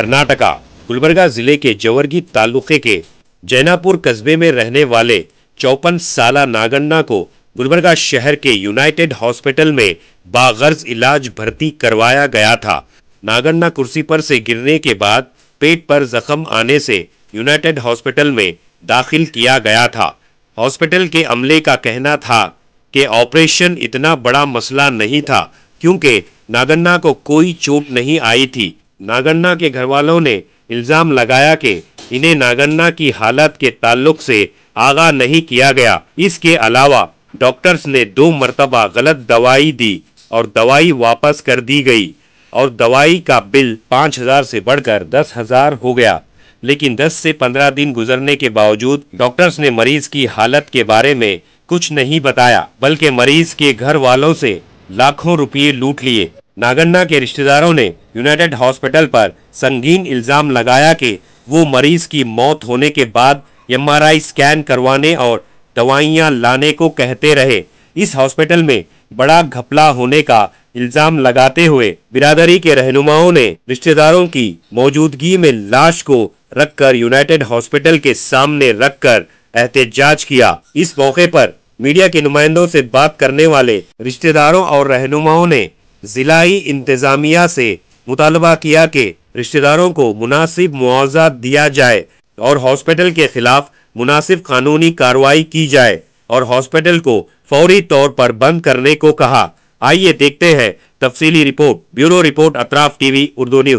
कर्नाटक गुलबर्गा जिले के जवर्गी तालुके के जैनापुर कस्बे में रहने वाले चौपन साला नागन्ना को गुलबर्गा शहर के यूनाइटेड हॉस्पिटल में बागर्ज इलाज भर्ती करवाया गया था नागन्ना कुर्सी पर से गिरने के बाद पेट पर जख्म आने से यूनाइटेड हॉस्पिटल में दाखिल किया गया था हॉस्पिटल के अमले का कहना था कि ऑपरेशन इतना बड़ा मसला नहीं था क्योंकि नागन्ना को कोई चोट नहीं आई थी नागन्ना के घर वालों ने इल्जाम लगाया कि इन्हें नागन्ना की हालत के ताल्लुक से आगाह नहीं किया गया इसके अलावा डॉक्टर्स ने दो मरतबा गलत दवाई दी और दवाई वापस कर दी गई और दवाई का बिल पाँच हजार से बढ़कर दस हजार हो गया लेकिन 10 से 15 दिन गुजरने के बावजूद डॉक्टर्स ने मरीज की हालत के बारे में कुछ नहीं बताया बल्कि मरीज के घर वालों से लाखों रुपए लूट लिए नागन्ना के रिश्तेदारों ने यूनाइटेड हॉस्पिटल पर संगीन इल्जाम लगाया कि वो मरीज की मौत होने के बाद एमआरआई स्कैन करवाने और दवाइयां लाने को कहते रहे इस हॉस्पिटल में बड़ा घपला होने का इल्जाम लगाते हुए बिरादरी के रहनुमाओं ने रिश्तेदारों की मौजूदगी में लाश को रखकर यूनाइटेड हॉस्पिटल के सामने रखकर एहतजाज किया इस मौके पर मीडिया के नुमाइंदों से बात करने वाले रिश्तेदारों और रहनुमाओं ने जिलाई इंतजामिया से मुतालबा किया कि रिश्तेदारों को मुनासिब मुआवजा दिया जाए और हॉस्पिटल के खिलाफ मुनासिब कानूनी कार्रवाई की जाए और हॉस्पिटल को फौरी तौर पर बंद करने को कहा आइए देखते हैं तफसीली report bureau report Atraf TV Urdu news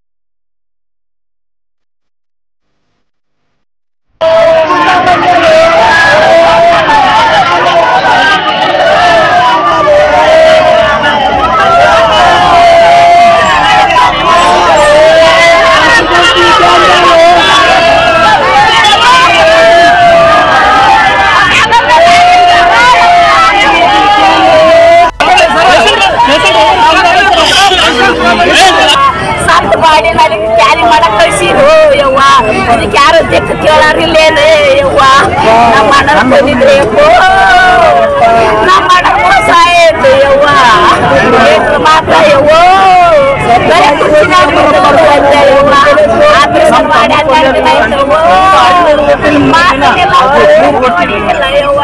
ಸಣ್ಣ ಬಾಡಿ ನನಗೆ ಕ್ಯಾರಿ ಮಾಡಕ್ ಕಳ್ಸಿರು ಯವ್ವ ಇದಕ್ಕೆ ಯಾರು ದಿಕ್ಕ ಕೇಳಾರಿಲ್ಲೇನೆ ಯವ್ವ ನಮ್ಮ ಅಣ್ಣ ಬಂದಿದ್ರೆ ಯಪ್ಪೋ ನಮ್ಮ ಅಣ್ಣ ಮೋಸ ಆಯ್ತು ಯವ್ವ ಏನ್ರ ಮಾತ್ರ ಯವ್ವೋ ಬರೀ ಖುಷಿನಾಗ್ ಬಿಟ್ಟು ಬಂದೆ ಯವ್ವ ಆಪರೇಷನ್ ಮಾಡಿ ಹನ್ನೆರಡು ದಿನ ಆಯ್ತು ಯವ್ವೋ ಮಾತನ್ನೆಲ್ಲ ನೋಡಿಲ್ಲ ಯವ್ವ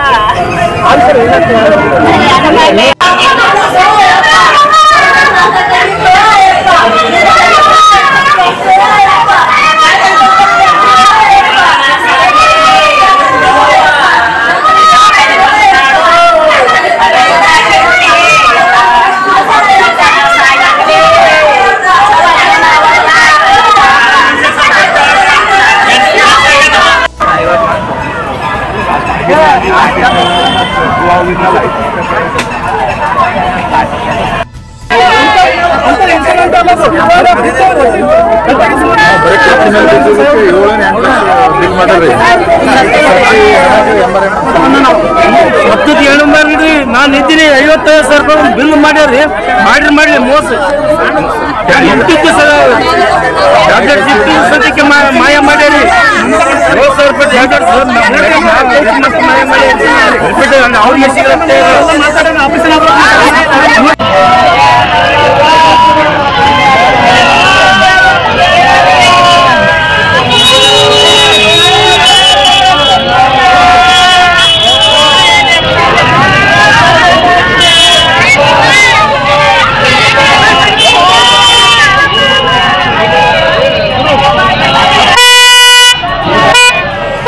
ಹತ್ತು ಏಳು ಮಾಡಿದ್ರಿ ನಾನು ಇದ್ದೀನಿ ಐವತ್ತೈದು ಸಾವಿರ ರೂಪಾಯಿ ಬಿಲ್ ಮಾಡ್ಯಾರಿ ಮಾಡ್ರಿ ಮಾಡ್ರಿ ಮೋಸ ಇಟ್ಟಿದ್ದು ಟ್ಯಾಬ್ಲೆಟ್ಸ್ ಇಟ್ಟಿದ್ದು ಸದ್ಯಕ್ಕೆ ಮಾ- ಮಾಯ ಮಾಡ್ಯಾರಿ ಐವತ್ತು ಸಾವಿರ ರೂಪಾಯಿ ಟ್ಯಾಬ್ಲೆಟ್ಸ್ ಮತ್ತೆ ಮಾಯ ಮಾಡಿ ಅವ್ರಿಗೆ ಸಿಗುತ್ತೆ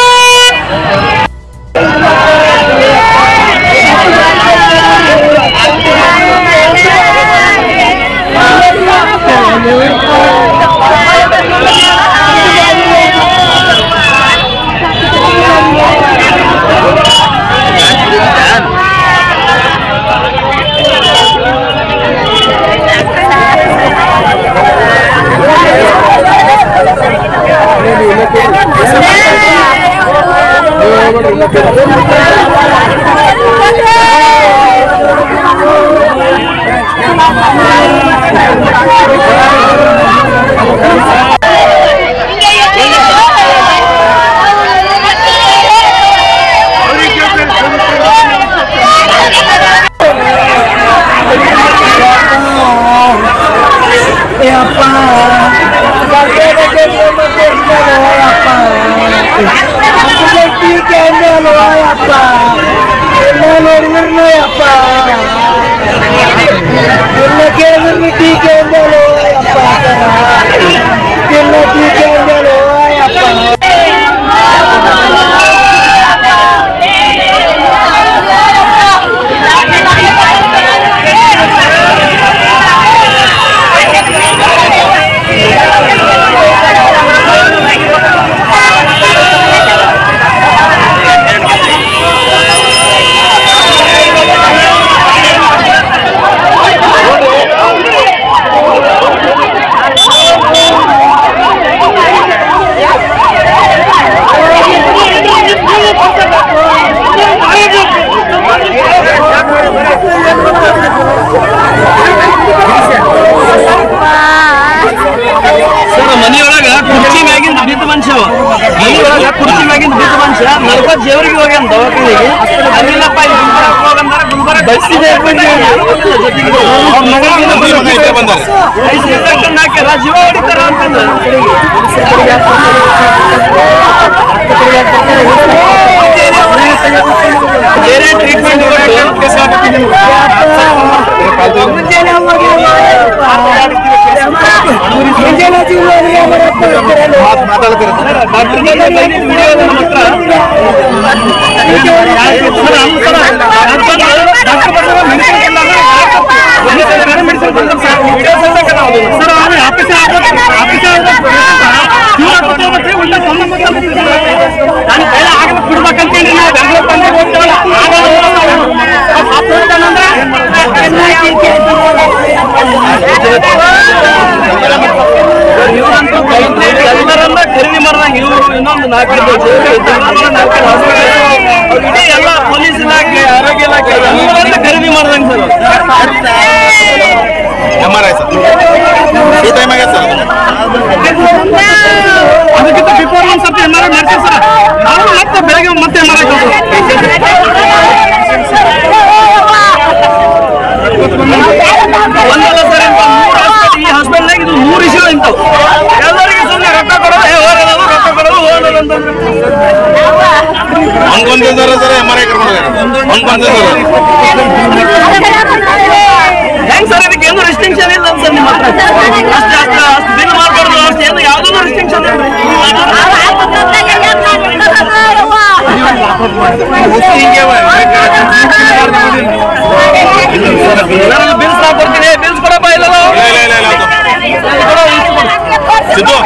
¡Vamos! ಬಸ್ಸಿಗೆ ಅವ್ರ ಮಗನಿಗೆ ಐದು ಇಂಜೆಕ್ಷನ್ ಹಾಕ್ಯಾರ ಜೀವ ಹೊಡಿತಾರ ಅಂತಂದ್ರೆ ಬೇರೆ ಟ್ರೀಟ್ಮೆಂಟ್ ಸರ್ ಆಫೀಸ್ ಆಫೀಸ್ ನಾನು ಕೈಲ ಆಗಲ್ಲ ಬಿಡ್ಬೇಕಂತೇಳಿ ನಾವು ಬೆಂಗಳೂರು ಬಂದು ಹೋಗ್ತೇವಲ್ಲ ಎಲ್ಲರನ್ನ ಖರೀದಿ ಮಾಡ್ದಂಗೆ ಇವರು ಇನ್ನೊಂದು ನಾಲ್ಕೈದು ಇಡೀ ಎಲ್ಲ ಪೊಲೀಸ್ ಇಲಾಖೆ ಆರೋಗ್ಯ ಇಲಾಖೆ ಎಲ್ಲರನ್ನ ಖರೀದಿ ಮಾಡ್ದಂಗೆ ಅದಕ್ಕಿಂತ ಬಿಫೋರ್ ಒಂದು ಸರ್ತಿ ಎಮ್ ಆರ್ ಮಾಡ್ತೀವಿ ಸರ್ ನಾವು ಮತ್ತೆ ಬೆಳಗ್ಗೆ ಮತ್ತೆ ಎಮ್ ಆರ್ ಒಂದಲ್ಲ ಸರ್ ಇಂಥ ಮೂರು ಹಾಸ್ಪಿಟಲ್ ಈ ಹಾಸ್ಪಿಟಲ್ನಾಗ ಇದು ಮೂರು ಇಶ್ಯೂ ಇಂಥವು ಎಲ್ಲರಿಗೂ ಸುಮ್ಮನೆ ರೊಕ್ಕ ಕೊಡೋದು ಏ ಓಡೋದು ರೊಕ್ಕ ಕೊಡೋದು ಓಡೋದು ಅಂತಂದ್ರೆ ಹಂಗೊಂದಿದ್ದಾರೆ ಸರ್ ಎಮ್ ಆರ್ ಐ ಕರ್ಕೊಂಡು ಹಂಗೊಂದಿದ್ದಾರೆ ಹೆಂಗ್ ಸರ್ ಇದಕ್ಕೆ ಏನು ರೆಸ್ಟ್ರಿಕ್ಷನ್ ಇಲ್ಲ ಸರ್ ನಿಮ್ಮ ಹತ್ರ ಅಷ್ಟು ಅಷ್ಟು ಅಷ್ಟು ಬಿಲ್ ಮಾಡ್ಬಾರ್ದು ಅಷ್ಟು ಏನು ಯಾವುದೂ ರೆಸ್ಟ್ರಿಕ್ಷನ್ ಇಲ್ಲ ನಾನು ಬಿಲ್ಸ್ ನಾ ಕೊಡ್ತೀನಿ ಬಿಲ್ಸ್ ಕೊಡಪ್ಪ ಇಲ್ಲ ಇಲ್ಲ ಇಲ್ಲ ಇಲ್ಲ ಅದು ಸಿದ್ದು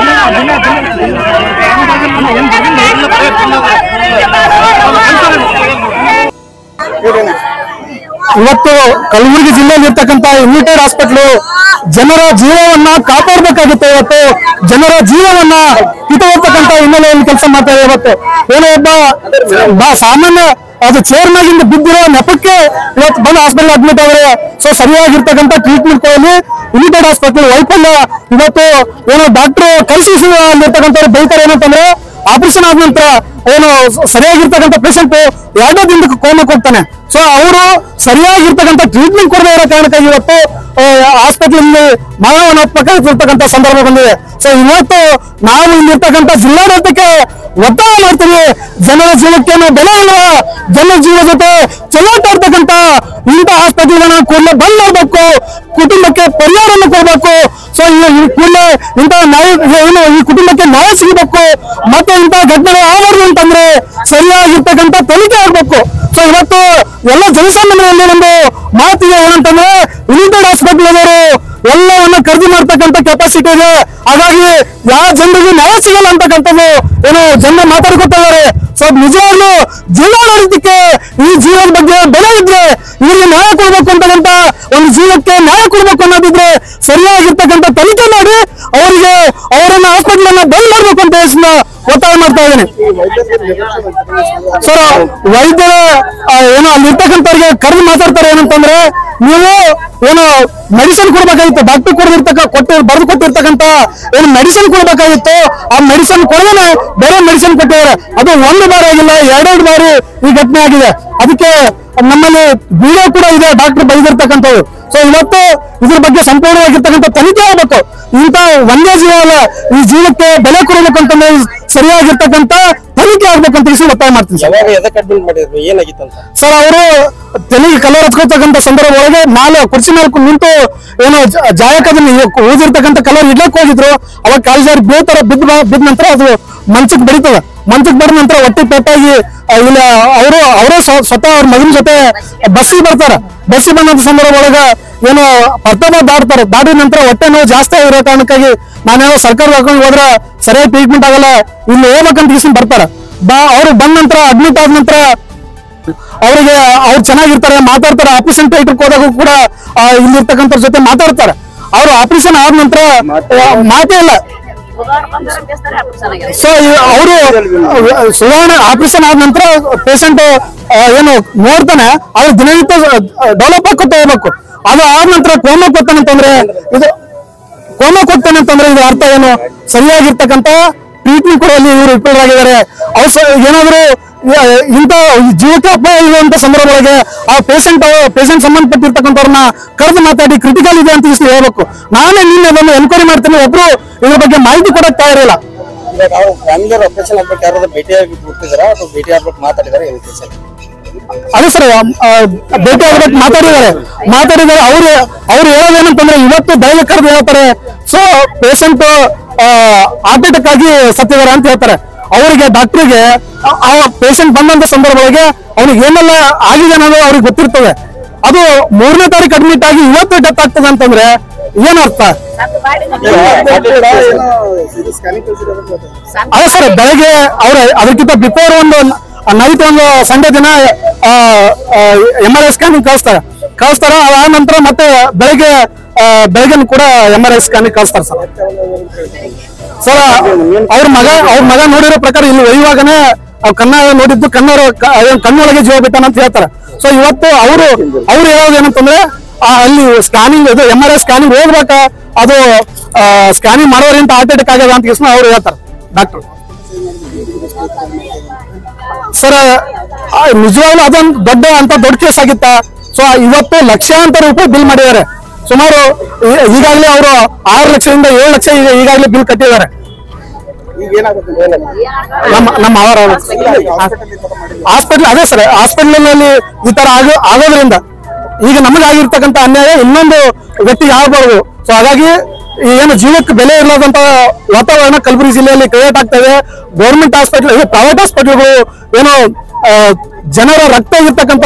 ಇವತ್ತು ಕಲಬುರಗಿ ಜಿಲ್ಲೆಯಲ್ಲಿ ಇರ್ತಕ್ಕಂತ ಯುನೈಟೆಡ್ ಹಾಸ್ಪಿಟ್ಲು ಜನರ ಜೀವವನ್ನ ಕಾಪಾಡಬೇಕಾಗಿತ್ತು ಇವತ್ತು ಜನರ ಜೀವವನ್ನ ಕಿತ್ತೋಗ್ತಕ್ಕಂತ ಹಿನ್ನೆಲೆಯಲ್ಲಿ ಕೆಲಸ ಮಾಡ್ತಾ ಇದೆ ಇವತ್ತು ಏನೋ ಒಬ್ಬ ಬ- ಸಾಮಾನ್ಯ ಅದು ಚೇರ್ನಾಗಿಂದ ಬಿದ್ದಿರೋ ನೆಪಕ್ಕೆ ಇವತ್ತು ಬಂದು ಹಾಸ್ಪಿಟಲ್ ಅಡ್ಮಿಟ್ ಆದರೆ ಸೊ ಸರಿಯಾಗಿರ್ತಕ್ಕಂಥ ಟ್ರೀಟ್ಮೆಂಟ್ ಕೊಡಲಿ ಯುನೈಟೆಡ್ ಹಾಸ್ಪಿಟಲ್ ವೈಫಲ್ಯ ಇವತ್ತು ಏನೋ ಡಾಕ್ಟರ್ ಕಳಿಸಿ ಅಲ್ಲಿರ್ತಕ್ಕಂಥವ್ರು ಬೈತಾರೆ ಏನಂತಂದ್ರೆ ಆಪರೇಷನ್ ಆದ ನಂತರ ಏನು ಸ- ಸರಿಯಾಗಿರ್ತಕ್ಕಂಥ ಪೇಷಂಟ್ ಎರಡೇ ದಿನಕ್ಕೆ ಕೋಮಕ್ಕೆ ಹೋಗ್ತಾನೆ ಸೊ ಅವರು ಸರಿಯಾಗಿರ್ತಕ್ಕಂಥ ಟ್ರೀಟ್ಮೆಂಟ್ ಕೊಡದೇ ಇರೋ ಕಾರಣಕ್ಕಾಗಿ ಇವತ್ತು ಹಾಸ್ಪಿಟಲ್ ಮಾನವನಾತ್ಮಕ ಇರ್ತಕ್ಕಂಥ ಸಂದರ್ಭ ಬಂದಿದೆ ಸೊ ಇವತ್ತು ನಾವು ಇಲ್ಲಿರ್ತಕ್ಕಂಥ ಜಿಲ್ಲಾಡಳಿತಕ್ಕೆ ಒತ್ತಾಯ ಮಾಡ್ತೀವಿ ಜನರ ಜೀವಕ್ಕೆ ಬೆಲೆ ಇಲ್ವಾ ಜನರ ಜೀವ ಜೊತೆ ಚೆಲ್ಲಾಟ ಇರ್ತಕ್ಕಂಥ ಇಂಥ ಹಾಸ್ಪಿಟಲ್ಗಳನ್ನ ಕೂಡಲೇ ಬಂದ್ ಮಾಡಬೇಕು ಕುಟುಂಬಕ್ಕೆ ಪರಿಹಾರವನ್ನು ಕೊಡಬೇಕು ಸೊ ಈ ಕೂಡಲೇ ಇಂಥ ನ್ಯಾಯ ಏನು ಈ ಕುಟುಂಬಕ್ಕೆ ನ್ಯಾಯ ಸಿಗಬೇಕು ಮತ್ತೆ ಇಂಥ ಘಟನೆಗಳು ಆಗಬಾರ್ದು ಅಂತಂದ್ರೆ ಸರಿಯಾಗಿರ್ತಕ್ಕಂಥ ತನಿಖೆ ಆಗ್ಬೇಕು ಸೊ ಇವತ್ತು ಎಲ್ಲ ಜನಸಾಮಾನ್ಯರಲ್ಲಿ ಒಂದು ಮಾತಿಗೆ ಏನಂತಂದ್ರೆ ಯುನೈಟೆಡ್ ಹಾಸ್ಪಿಟಲ್ ಅವರು ಎಲ್ಲವನ್ನ ಖರೀದಿ ಮಾಡ್ತಕ್ಕಂಥ ಕೆಪಾಸಿಟಿ ಇದೆ ಹಾಗಾಗಿ ಯಾವ ಜನರಿಗೆ ನ್ಯಾಯ ಸಿಗಲ್ಲ ಅಂತಕ್ಕಂಥದ್ದು ಏನು ಜನರು ಮಾತಾಡ್ಕೊತಾ ಇದ್ದಾರೆ ಸೊ ನಿಜವಾಗ್ಲೂ ಜಿಲ್ಲಾಡಳಿತಕ್ಕೆ ಈ ಜೀವದ ಬಗ್ಗೆ ಬೆಲೆ ಇದ್ರೆ ಇವರಿಗೆ ನ್ಯಾಯ ಕೊಡ್ಬೇಕು ಅಂತಕ್ಕಂಥ ಒಂದು ಜೀವಕ್ಕೆ ನ್ಯಾಯ ಕೊಡ್ಬೇಕು ಅನ್ನೋದಿದ್ರೆ ಸರಿಯಾಗಿರ್ತಕ್ಕಂಥ ತನಿಖೆ ಮಾಡಿ ಅವರಿಗೆ ಅವರನ್ನ ಹಾಸ್ಪಿಟಲ್ ಅನ್ನ ಬಂದ್ ಮಾಡ್ಬೇಕು ಅಂತ ಹೇಳಿ ನಾನು ಒತ್ತಾಯ ಮಾಡ್ತಾ ಇದ್ದೇನೆ ಸರ್ ವೈದ್ಯರ ಆ, ಏನು ಅಲ್ಲಿ ಇರ್ತಕ್ಕಂಥವ್ರಿಗೆ ಕರೆದು ಮಾತಾಡ್ತಾರೆ ಏನಂತಂದ್ರೆ ನೀವು ಏನು ಮೆಡಿಸಿನ್ ಕೊಡ್ಬೇಕಾಗಿತ್ತು ಡಾಕ್ಟರ್ ಕೊಡಿರ್ತಕ್ಕ ಕೊಟ್ಟು ಬರೆದು ಕೊಟ್ಟಿರ್ತಕ್ಕಂಥ ಏನು ಮೆಡಿಸಿನ್ ಕೊಡ್ಬೇಕಾಗಿತ್ತು ಆ ಮೆಡಿಸಿನ್ ಕೊಡದೇನೆ ಬೇರೆ ಮೆಡಿಸಿನ್ ಕೊಟ್ಟಿದ್ದಾರೆ ಅದು ಒಂದು ಬಾರಿ ಆಗಿಲ್ಲ ಎರಡೆರಡು ಬಾರಿ ಈ ಘಟನೆ ಆಗಿದೆ ಅದಕ್ಕೆ ನಮ್ಮಲ್ಲಿ ವಿಡಿಯೋ ಕೂಡ ಇದೆ ಡಾಕ್ಟರ್ ಬೈದಿರ್ತಕ್ಕಂಥದ್ದು ಸೊ ಇವತ್ತು ಇದ್ರ ಬಗ್ಗೆ ಸಂಪೂರ್ಣವಾಗಿರ್ತಕ್ಕಂಥ ತನಿಖೆ ಆಗಬೇಕು ಇಂಥ ಒಂದೇ ಜೀವ ಅಲ್ಲ ಈ ಜೀವಕ್ಕೆ ಬೆಲೆ ಕೊಡಬೇಕು ಅಂತಂದ್ರೆ ಸರಿಯಾಗಿರ್ತಕ್ಕಂಥ ತನಿಖೆ ಆಗ್ಬೇಕಂತ ಹೇಳಿ ಒತ್ತಾಯ ಮಾಡ್ತೀನಿ ಸರ್ ಯಾವಾಗ ಎದಕ್ಕೆ ಅಡ್ಮಿಟ್ ಮಾಡಿದ್ರು ಏನಾಗಿತ್ತಂತ ಸರ್ ಅವರು ತಲೆಗೆ ಕಲರ್ ಹಚ್ಕೋತಕ್ಕಂಥ ಸಂದರ್ಭ ಒಳಗೆ ನಾಳೆ ಕುರ್ಚಿ ಮೇಲೆ ಕು- ನಿಂತು ಏನೋ ಜ- ಜಾಯಕದಲ್ಲಿ ಊದಿರ್ತಕ್ಕಂಥ ಕಲರ್ ಇಡ್ಲಕ್ ಹೋಗಿದ್ರು ಅವಾಗ ಕಾಲು ಜಾರಿ ಬೀಳ್ತಾರ ಬಿದ್ದ ಬಿದ್ದ ನಂತರ ಅದು ಮಂಚಕ್ಕೆ ಬಡಿತದ ಮಂಚಕ್ಕೆ ಬಡಿದ ನಂತರ ಹೊಟ್ಟೆ ಪೆಟ್ಟಾಗಿ ಆ, ಇಲ್ಲ ಅವರು ಅವರೇ ಸ್ವ- ಸ್ವತಃ ಅವ್ರ ಮಗನ ಜೊತೆ ಬಸ್ಸಿಗೆ ಬರ್ತಾರ ಬಸ್ಸಿಗೆ ಬಂದಂತ ಸಂದರ್ಭ ಒಳಗ ಏನೋ ಪ್ರತಾಪ ದಾಟ್ತಾರೆ ದಾಟಿದ ನಂತರ ಹೊಟ್ಟೆ ನೋವು ಜಾಸ್ತಿ ಆಗಿರೋ ಕಾರಣಕ್ಕಾಗಿ ನಾನೇನೋ ಸರ್ಕಾರ ಹಾಕೊಂಡು ಹೋದ್ರೆ ಸರಿಯಾಗಿ ಟ್ರೀಟ್ಮೆಂಟ್ ಆಗಲ್ಲ ಇಲ್ಲಿ ಹೋಗ್ಬೇಕಂತ ಇಸ್ಕೊಂಡ್ ಬರ್ತಾರ ಬಾ ಅವ್ರು ಬಂದ ನಂತರ ಅಡ್ಮಿಟ್ ಆದ ನಂತರ ಅವರಿಗೆ ಅವ್ರು ಚೆನ್ನಾಗಿರ್ತಾರೆ ಮಾತಾಡ್ತಾರೆ ಆಪರೇಷನ್ ಥಿಯೇಟರ್ ಹೋದಾಗ ಕೂಡ ಆ, ಇಲ್ಲಿರ್ತಕ್ಕಂಥ ಜೊತೆ ಮಾತಾಡ್ತಾರೆ ಅವರು ಆಪರೇಷನ್ ಆದ ನಂತರ ಆ, ಮಾತೇ ಇಲ್ಲ ಸೊ ಅವರು ಸುವರ್ಣ ಆಪರೇಷನ್ ಆದ ನಂತರ ಪೇಷಂಟ್ ಏನು ನೋಡ್ತಾನೆ ಅವ್ರು ದಿನನಿತ್ಯ ಡೆವಲಪ್ ಆಗುತ್ತೆ ಹೋಗ್ಬೇಕು ಅದು ಆದ ನಂತರ ಕೋಮಕ್ ಹೋಗ್ತಾನೆ ಅಂತಂದ್ರೆ ಇದು ಕೋಮಕ್ ಹೋಗ್ತಾನೆ ಅಂತಂದ್ರೆ ಇದು ಅರ್ಥ ಏನು ಸರಿಯಾಗಿರ್ತಕ್ಕಂಥ ಟ್ರೀಟ್ಮೆಂಟ್ ಕೊಡುವಲ್ಲಿ ಇವರು ವಿಫಲರಾಗಿದ್ದಾರೆ ಅವ್ರು ಸ- ಏನಾದ್ರು ಇ- ಇಂಥ ಜೀವಕ್ಕೆ ಅಪಾಯ ಇರುವಂತ ಸಂದರ್ಭದೊಳಗೆ ಆ ಪೇಷಂಟ್ ಪೇಷಂಟ್ ಸಂಬಂಧಪಟ್ಟಿರ್ತಕ್ಕಂಥವ್ರನ್ನ ಕರೆದು ಮಾತಾಡಿ ಕ್ರಿಟಿಕಲ್ ಇದೆ ಅಂತ ಇಷ್ಟು ಹೇಳ್ಬೇಕು ನಾನೇ ನಿನ್ನೆ ಬಂದು ಎನ್ಕ್ವೈರಿ ಮಾಡ್ತೀನಿ ಒಬ್ರು ಇದ್ರ ಬಗ್ಗೆ ಮಾಹಿತಿ ಕೊಡಕ್ ತಯಾರಿಲ್ಲ ಇವಾಗ ಅವ್ರು ಫ್ಯಾಮಿಲಿ ಆಪರೇಷನ್ ಆಗ್ಬೇಕು ಯಾರಾದ್ರೂ ಭೇಟಿಯಾಗಿ ಬಿಟ್ಟಿದಾರ ಅಥವಾ ಭೇಟಿ ಆಗ್ಬೇಕು ಮಾತಾಡಿದಾರೆ ಏನು ಕೇಸ್ ಅದೇ ಸರ್ ಭೇಟಿ ಆಗ್ಬೇಕು ಮಾತಾಡಿದ್ದಾರೆ ಮಾತಾಡಿದ್ದಾರೆ ಅವ್ರು ಅವ್ರು ಹೇಳೋದೇನಂತಂದ್ರೆ ಇವತ್ತು ಬೆಳಗ್ಗೆ ಕರೆದು ಹೇಳ್ತಾರೆ ಸೊ ಪೇಷಂಟ್ ಹಾರ್ಟ್ ಅಟ್ಯಾಕ್ ಆಗಿ ಸತ್ತಿದ್ದಾರೆ ಅಂತ ಹೇಳ್ತಾರೆ ಅವರಿಗೆ ಡಾಕ್ಟರ್ಗೆ ಆ ಪೇಷಂಟ್ ಬಂದಂತ ಸಂದರ್ಭದೊಳಗೆ ಅವ್ನಿಗೆ ಏನೆಲ್ಲ ಆಗಿದೆ ಅನ್ನೋದು ಅವ್ರಿಗೆ ಗೊತ್ತಿರ್ತದೆ ಅದು ಮೂರನೇ ತಾರೀಕು ಅಡ್ಮಿಟ್ ಆಗಿ ಇವತ್ತು ಡೆತ್ ಆಗ್ತದೆ ಅಂತಂದ್ರೆ ಏನರ್ಥ ಸ್ಕ್ಯಾನಿಂಗ್ ಕಳ್ಸಿರೋದು ಅದೇ ಸರ್ ಬೆಳಗ್ಗೆ ಅವ್ರ ಅದಕ್ಕಿಂತ ಬಿಫೋರ್ ಒಂದು ನೈಟ್ ಒಂದು ಸಂಡೇ ದಿನ ಎಂ ಆರ್ ಐ ಸ್ಕ್ಯಾನಿಂಗ್ ಕಳಿಸ್ತಾರೆ ಕಳಿಸ್ತಾರ ಅದಾದ ನಂತರ ಮತ್ತೆ ಬೆಳಗ್ಗೆ ಆ, ಬೆಳಗ್ಗೆ ಕೂಡ ಎಂ ಆರ್ ಐ ಸ್ಕ್ಯಾನಿಂಗ್ ಕಳಿಸ್ತಾರೆ ಸರ್ ಸರ್ ಅವ್ರ ಮಗ ಅವ್ರ ಮಗ ನೋಡಿರೋ ಪ್ರಕಾರ ಇಲ್ಲಿ ಒಯ್ಯುವಾಗನೇ ಅವ್ರ ಕಣ್ಣ ನೋಡಿದ್ದು ಕಣ್ಣರ ಕಣ್ಣೊಳಗೆ ಜೀವ ಬಿಟ್ಟಾನ ಅಂತ ಹೇಳ್ತಾರೆ ಸೊ ಇವತ್ತು ಅವರು ಅವ್ರು ಹೇಳೋದು ಏನಂತಂದ್ರೆ ಆ, ಅಲ್ಲಿ ಸ್ಕ್ಯಾನಿಂಗ್ ಇದು ಎಂ ಆರ್ ಐ ಸ್ಕ್ಯಾನಿಂಗ್ ಹೋಗ್ಬೇಕ ಅದು ಸ್ಕ್ಯಾನಿಂಗ್ ಮಾಡೋದ್ರಿಂದ ಹಾರ್ಟ್ ಅಟ್ಯಾಕ್ ಆಗ್ಯದ ಅಂತ ಕೇಸ್ ಅವ್ರು ಹೇಳ್ತಾರೆ ಡಾಕ್ಟರ್ ಸರ್ ನಿಜವಾಗ್ಲೂ ಅದೊಂದು ದೊಡ್ಡ ಅಂತ ದೊಡ್ಡ ಕೇಸ್ ಆಗಿತ್ತ ಸೊ ಇವತ್ತು ಲಕ್ಷಾಂತರ ರೂಪಾಯಿ ಬಿಲ್ ಮಾಡಿದ್ದಾರೆ ಸುಮಾರು ಈ- ಈಗಾಗಲೇ ಅವರು ಆರು ಲಕ್ಷದಿಂದ ಏಳು ಲಕ್ಷ ಈಗ ಈಗಾಗಲೇ ಬಿಲ್ ಕಟ್ಟಿದ್ದಾರೆ ಈಗ ಏನಾಗುತ್ತೆ ನಮ್ಮ ನಮ್ಮ ಅವರ ಹಾಸ್ಪಿಟಲ್ ಅದೇ ಸರ್ ಹಾಸ್ಪಿಟಲ್ ನಲ್ಲಿ ಈ ತರ ಆಗೋ ಆಗೋದ್ರಿಂದ ಈಗ ನಮಗಾಗಿರ್ತಕ್ಕಂಥ ಅನ್ಯಾಯ ಇನ್ನೊಂದು ವ್ಯಕ್ತಿಗೆ ಆಗಬಾರ್ದು ಸೊ ಹಾಗಾಗಿ ಈ ಏನು ಜೀವಕ್ಕೆ ಬೆಲೆ ಇರಲಾದಂತ ವಾತಾವರಣ ಕಲಬುರಗಿ ಜಿಲ್ಲೆಯಲ್ಲಿ ಕ್ರಿಯೇಟ್ ಆಗ್ತದೆ ಗೌರ್ಮೆಂಟ್ ಹಾಸ್ಪಿಟಲ್ ಪ್ರೈವೇಟ್ ಹಾಸ್ಪಿಟಲ್ಗಳು ಏನೋ ಆ, ಜನರ ರಕ್ತ ಇರ್ತಕ್ಕಂಥ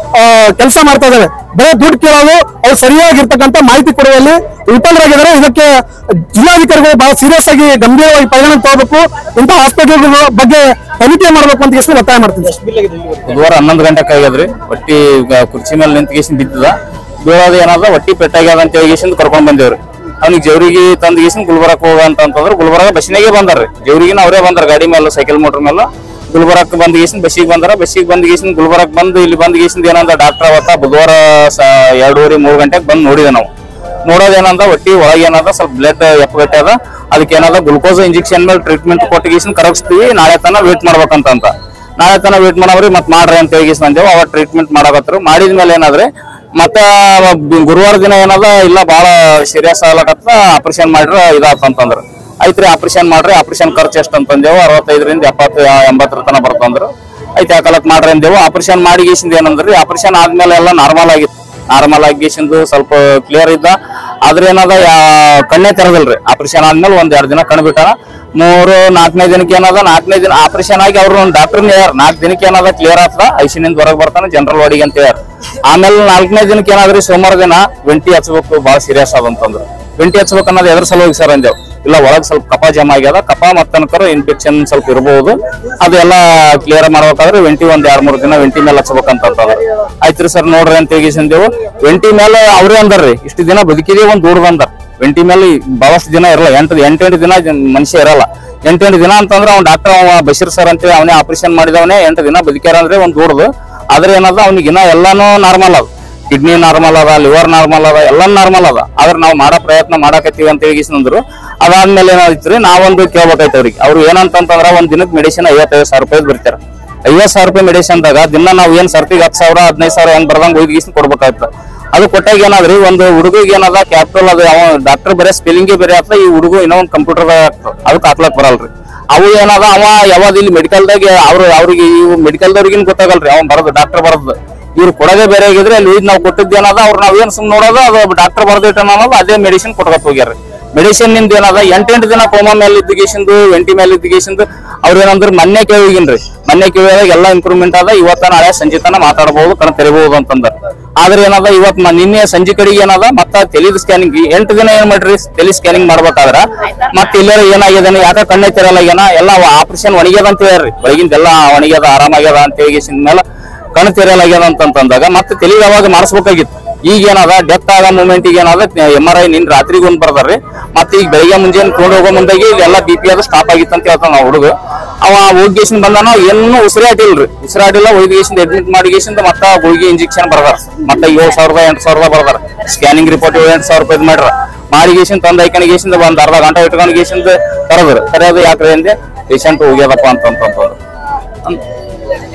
ಕೆಲಸ ಮಾಡ್ತಾ ಇದಾವೆ ಬರೀ ದುಡ್ಡು ಕೇಳೋದು ಅವ್ರು ಸರಿಯಾಗಿರ್ತಕ್ಕಂಥ ಮಾಹಿತಿ ಕೊಡುವಲ್ಲಿ ವಿಫಲರಾಗಿದ್ದಾರೆ ಇದಕ್ಕೆ ಜಿಲ್ಲಾಧಿಕಾರಿಗಳು ಬಹಳ ಸೀರಿಯಸ್ ಆಗಿ ಗಂಭೀರವಾಗಿ ಪರಿಗಣನೆ ತಗೋಬೇಕು ಇಂಥ ಹಾಸ್ಪಿಟಲ್ ಬಗ್ಗೆ ತನಿಖೆ ಮಾಡಬೇಕು ಅಂತ ಎಷ್ಟು ಒತ್ತಾಯ ಮಾಡ್ತೀನಿ ಬುಧವಾರ ಹನ್ನೊಂದು ಗಂಟೆಗೆ ಆಗ್ಯದ್ರಿ ಒಟ್ಟಿ ಈಗ ಕುರ್ಚಿ ಮೇಲೆ ನಿಂತ ಗೇಸಿಂದ ಬಿದ್ದದ ಬೀಳೋದು ಏನಾದ ಒಟ್ಟಿ ಪೆಟ್ಟಾಗ್ಯದ ಅಂತ ಹೇಳಿ ಗೇಸಿಂದ ಕರ್ಕೊಂಡ್ ಬಂದೇವ್ರಿ ಅವ್ನಿಗೆ ಜವ್ರಿಗೆ ತಂದ್ ಗೇಸಿಂದ ಗುಲ್ಬರ್ಗಕ್ಕೆ ಹೋಗ ಅಂತ ಅಂತಂದ್ರೆ ಗುಲ್ಬರ್ಗ ಬಸ್ಸಿನಾಗೆ ಬಂದಾರ್ರಿ ಜವ್ರಿಗಿನ ಅವರೇ ಬಂದಾರ ಗಾಡಿ ಮೇಲೆ ಸೈಕಲ್ ಮೋಟರ್ ಮೇಲೆ ಗುಲ್ಬರ್ಗಕ್ಕೆ ಬಂದ್ ಗೇಸಿಂದ ಬಸ್ಸಿಗೆ ಬಂದಾರ ಬಸ್ಸಿಗೆ ಬಂದ್ ಗೇಸಿಂದ ಗುಲ್ಬರ್ಗಕ್ಕೆ ಬಂದು ಇಲ್ಲಿ ಬಂದ್ ಗೇಸಿಂದ ಏನಂದ ಡಾಕ್ಟರ್ ಅವತ್ತ ಬುಧವಾರ ಸ- ಎರಡೂವರೆ ಮೂರು ಗಂಟೆಗೆ ಬಂದು ನೋಡಿದೆ ನಾವು ನೋಡೋದೇನಂದ ಒಟ್ಟಿ ಒಳಗೆ ಏನದ ಸ್ವಲ್ಪ ಬ್ಲಡ್ ಎಪ್ಪಗಟ್ಟೆ ಅದ ಅದಕ್ಕೆ ಏನದ ಗ್ಲುಕೋಸ್ ಇಂಜೆಕ್ಷನ್ ಮೇಲೆ ಟ್ರೀಟ್ಮೆಂಟ್ ಕೊಟ್ಟು ಗೀಸಿನ ಕರಗಿಸ್ತೀವಿ ನಾಳೆ ತನ ವೇಟ್ ಮಾಡ್ಬೇಕಂತ ಅಂತ ನಾಳೆ ತನ ವೇಟ್ ಮಾಡವ್ರಿ ಮತ್ ಮಾಡ್ರಿ ಅಂತ ಹೇಳಿ ಬಂದೇವು ಅವ ಟ್ರೀಟ್ಮೆಂಟ್ ಮಾಡಕತ್ರು ಮಾಡಿದ್ಮೇಲೆ ಏನಾದ್ರೆ ಮತ್ತ ಬ- ಗುರುವಾರ ದಿನ ಏನದ ಇಲ್ಲ ಬಹಳ ಸೀರಿಯಸ್ ಆಗ್ಲಕತ್ತ ಆಪರೇಷನ್ ಮಾಡ್ರ ಇದಾತ ಅಂತಂದ್ರ ಐತ್ರಿ ಆಪರೇಷನ್ ಮಾಡ್ರಿ ಆಪರೇಷನ್ ಖರ್ಚು ಎಷ್ಟು ಅಂತಂದೇವು ಅರವತ್ತೈದರಿಂದ ಎಪ್ಪತ್ತು ಎಂಬತ್ತರ ತನ ಬರ್ತಂದ್ರ ಐತೆ ಯಾಕಲಕ್ ಮಾಡ್ರಿ ಅಂದೇವು ಆಪರೇಷನ್ ಮಾಡಿ ಗೀಸಿಂದ ಏನಂದ್ರಿ ಆಪರೇಷನ್ ಆದ್ಮೇಲೆ ಎಲ್ಲ ನಾರ್ಮಲ್ ಆಗಿತ್ತು ನಾರ್ಮಲ್ ಆಗಿಸಿಂದು ಸ್ವಲ್ಪ ಕ್ಲಿಯರ್ ಇದ್ದ ಆದ್ರೆ ಏನದ ಯಾ- ಕಣ್ಣೇ ತೆರದಿಲ್ರಿ ಆಪರೇಷನ್ ಆದ್ಮೇಲೆ ಒಂದ್ ಎರಡ್ ದಿನ ಕಣ್ ಬಿಟ್ಟಾರ ಮೂರು ನಾಲ್ಕನೇ ದಿನಕ್ಕೆ ಏನದ ನಾಲ್ಕನೇ ದಿನ ಆಪರೇಷನ್ ಆಗಿ ಅವ್ರು ಒಂದು ಡಾಕ್ಟರ್ ಹೇಳ್ಯಾರ ನಾಲ್ಕು ದಿನಕ್ಕೆ ಏನದ ಕ್ಲಿಯರ್ ಆಗ್ತದ ಐಸಿನಿಂದ ಹೊರಗೆ ಬರ್ತಾನೆ ಜನರಲ್ ವಾರ್ಡಿಗೆ ಅಂತ ಹೇಳ್ಯಾರ ಆಮೇಲೆ ನಾಲ್ಕನೇ ದಿನಕ್ಕೆ ಏನಾದ್ರಿ ಸೋಮವಾರ ದಿನ ವೆಂಟಿ ಹಚ್ಬೇಕು ಬಹಳ ಸೀರಿಯಸ್ ಅದಂತಂದ್ರು ವೆಂಟಿ ಹಚ್ಬೇಕು ಅನ್ನೋದು ಎದ್ರ ಸಲುವಾಗಿ ಸರ್ ಅಂದೇವ್ ಇಲ್ಲ ಒಳಗ್ ಸ್ವಲ್ಪ ಕಪ ಜಮಾ ಆಗ್ಯದ ಕಪ ಮತ್ತನಕರ ಇನ್ಫೆಕ್ಷನ್ ಸ್ವಲ್ಪ ಇರಬಹುದು ಅದೆಲ್ಲ ಕ್ಲಿಯರ್ ಮಾಡ್ಬೇಕಾದ್ರೆ ವೆಂಟಿ ಒಂದ್ ಎರಡ್ ಮೂರ್ ದಿನ ವೆಂಟಿ ಮೇಲೆ ಹಚ್ಬೇಕಂತಂದ್ರ ಆಯ್ತ್ರಿ ಸರ್ ನೋಡ್ರಿ ಅಂತ ಹೇಗಿಸಂದೇವು ವೆಂಟಿ ಮೇಲೆ ಅವ್ರೇ ಅಂದಾರ್ರಿ ಇಷ್ಟು ದಿನ ಬದುಕಿದೇ ಒಂದ್ ದೂರದ ಅಂದಾರ ವೆಂಟಿ ಮೇಲೆ ಬಹಳಷ್ಟು ದಿನ ಇರಲ್ಲ ಎಂಟು ಎಂಟೆಂಟು ದಿನ ಜನ್- ಮನುಷ್ಯ ಇರಲ್ಲ ಎಂಟೆಂಟು ದಿನ ಅಂತಂದ್ರೆ ಅವ್ನ ಡಾಕ್ಟರ್ ಅವ ಬಶೀರ್ ಸರ್ ಅಂತೇಳಿ ಅವನೇ ಆಪರೇಷನ್ ಮಾಡಿದವನೇ ಎಂಟು ದಿನ ಬದುಕ್ಯಾರ ಅಂದ್ರೆ ಒಂದ್ ದೂರದು ಆದ್ರೆ ಏನದ ಅವ್ನಿಗೆ ಇನ್ನ ಎಲ್ಲಾನು ನಾರ್ಮಲ್ ಅದ ಕಿಡ್ನಿ ನಾರ್ಮಲ್ ಅದ ಲಿವರ್ ನಾರ್ಮಲ್ ಅದ ಎಲ್ಲ ನಾರ್ಮಲ್ ಅದ ಆದ್ರೆ ನಾವು ಮಾಡೋ ಪ್ರಯತ್ನ ಮಾಡಾಕತ್ತೀವಿ ಅಂತ ಹೇಗಿಸ್ನಂದ್ರು ಅದಾದ್ಮೇಲೆ ಏನಾಯ್ತ್ರಿ ನಾವೊಂದು ಕೇಳ್ಬೇಕಾಯ್ತು ಅವ್ರಿಗೆ ಅವ್ರು ಏನಂತಂದ್ರ ಒಂದ್ ದಿನಕ್ಕೆ ಮೆಡಿಸಿನ್ ಐವತ್ತೈದು ಸಾವಿರ ರೂಪಾಯಿ ಬರ್ತಾರ ಐವತ್ ಸಾವಿರ ರೂಪಾಯಿ ಮೆಡಿಸಿನ್ದಾಗ ದಿನ ನಾವು ಏನ್ ಸರ್ತಿಗೆ ಹತ್ತು ಸಾವಿರ ಹದಿನೈದು ಸಾವಿರ ಹೆಂಗ್ ಬರ್ದಂಗ್ ಒಯ್ದು ಗೀಸ್ ಕೊಡ್ಬೇಕಾಯ್ತು ಅದು ಕೊಟ್ಟಾಗ ಏನಾದ್ರಿ ಒಂದು ಹುಡುಗಿಗೆ ಏನದ ಕ್ಯಾಪಿಟಲ್ ಅದು ಅವ ಡಾಕ್ಟರ್ ಬರೀ ಸ್ಪೆಲ್ಲಿಂಗ್ ಬೇರೆ ಆಗ್ತದ ಈ ಹುಡುಗ ಇನ್ನೂ ಒಂದು ಕಂಪ್ಯೂಟರ್ ಅದಕ್ಕೆ ಹಾಕ್ಲಕ್ ಬರಲ್ರಿ ಅವು ಏನದ ಅವ ಯಾವಾಗ ಇಲ್ಲಿ ಮೆಡಿಕಲ್ದಾಗ ಅವ್ರು ಅವ್ರಿಗೆ ಇವು ಮೆಡಿಕಲ್ದವ್ರಿಗಿನ್ ಗೊತ್ತಾಗಲ್ರಿ ಅವ್ನ್ ಬರೋದು ಡಾಕ್ಟರ್ ಬರೋದು ಇವ್ರು ಕೊಡೋದೇ ಬೇರೆ ಆಗಿದ್ರೆ ಅಲ್ಲಿ ಒಯ್ದು ನಾವು ಕೊಟ್ಟಿದ್ದು ಏನದ ಅವ್ರು ನಾವ್ ಏನ್ ಸುಮ್ ನೋಡೋದು ಅದು ಡಾಕ್ಟರ್ ಬರ್ದಿಟ್ಟ ಅನ್ನೋದು ಅದೇ ಮೆಡಿಸಿನ್ ಕೊಟ್ಕೊತ ಹೋಗ್ಯಾರ ಮೆಡಿಸಿನ್ ನಿಂದ ಏನದ ಎಂಟೆಂಟು ದಿನ ಕೋಮಾ ಮೇಲೆ ಇದ್ದಿಗೇಶಿಂದು ಎಂಟಿ ಮೇಲೆ ಇದ್ದಿಗೇಶಿಂದು ಅವ್ರ ಏನಂದ್ರೆ ಮೊನ್ನೆ ಕೇಳಿಗಿನ್ರಿ ಮೊನ್ನೆ ಕೇಳಿದಾಗ ಎಲ್ಲ ಇಂಪ್ರೂವ್ಮೆಂಟ್ ಅದ ಇವತ್ತ ನಾಳೆ ಸಂಜೆ ತನ ಮಾತಾಡಬಹುದು ಕಣ ತೆರಿಬಹುದು ಅಂತಂದ್ರ ಆದ್ರೆ ಏನದ ಇವತ್ ಮ- ನಿನ್ನೆ ಸಂಜೆ ಕಡೆಗೆ ಏನದ ಮತ್ತ ತೆಲಿದ ಸ್ಕ್ಯಾನಿಂಗ್ ಎಂಟು ದಿನ ಏನ್ ಮಾಡ್ರಿ ತಲೆ ಸ್ಕ್ಯಾನಿಂಗ್ ಮಾಡ್ಬೇಕಾದ್ರ ಮತ್ತ ಇಲ್ಲಾರ ಏನಾಗ್ಯದ ಯಾಕ ಕಣ್ಣೆ ತೆರಲಾಗ್ಯಾನ ಎಲ್ಲ ಆಪರೇಷನ್ ಒಣಗ್ಯದ ಅಂತ ಹೇಳ್ರಿ ಬೆಳಗಿಂದ ಎಲ್ಲ ಒಣಗ್ಯದ ಆರಾಮಾಗ್ಯದ ಅಂತ ಹೇಳಿ ಮೇಲೆ ಕಣ್ಣು ತೆರೆಯಲಾಗ್ಯದ ಅಂತಂದಾಗ ಮತ್ತೆ ತೆಲಿಗೆ ಅವಾಗ ಮಾಡಿಸ್ಬೇಕಾಗಿತ್ತು ಈಗ ಏನದ ಡೆತ್ ಆಗೋ ಮೂಮೆಂಟ್ ಈಗ ಏನದ ಎಂ ಆರ್ ಐ ನಿನ್ ರಾತ್ರಿಗೆ ಒಂದ್ ಬರ್ದಾರ್ರಿ ಮತ್ತೆ ಈಗ ಬೆಳಿಗ್ಗೆ ಮುಂಜಾನೆ ತೊಗೊಂಡು ಹೋಗೋ ಮುಂದಾಗಿ ಎಲ್ಲ ಬಿ ಪಿ ಅದು ಸ್ಟಾಪ್ ಆಗಿತ್ತು ಅಂತ ಹೇಳ್ತಾನ ನಾವು ಹುಡುಗ ಅವ ಹೋಗಿಗೇಶನ್ ಬಂದಾನ ಏನು ಉಸಿರಾಟಿಲ್ರಿ ಉಸಿರಾಟಿಲ್ಲ ಹೋಗಿಗೇಶನ್ ಅಡ್ಮಿಟ್ ಮಾಡಿಗೇಶನ್ ಮತ್ತ ಹೋಗಿ ಇಂಜೆಕ್ಷನ್ ಬರ್ದಾರ ಮತ್ತೆ ಏಳು ಸಾವಿರದ ಎಂಟು ಸಾವಿರದ ಬರ್ದಾರ ಸ್ಕ್ಯಾನಿಂಗ್ ರಿಪೋರ್ಟ್ ಏಳು ಎಂಟು ಸಾವಿರ ರೂಪಾಯಿ ಮಾಡ್ರ ಮಾಡಿಗೇಶನ್ ತಂದ ಐಕಣಿಗೇಶನ್ ಒಂದ್ ಅರ್ಧ ಗಂಟೆ ಇಟ್ಕೊಂಡಿಗೇಶನ್ ಕರೆದ್ರು ಕರೆಯೋದು ಯಾಕ್ರಿ ಅಂದೆ ಪೇಷಂಟ್ ಹೋಗ್ಯದಪ್ಪ ಅಂತಂತಂದ್ರು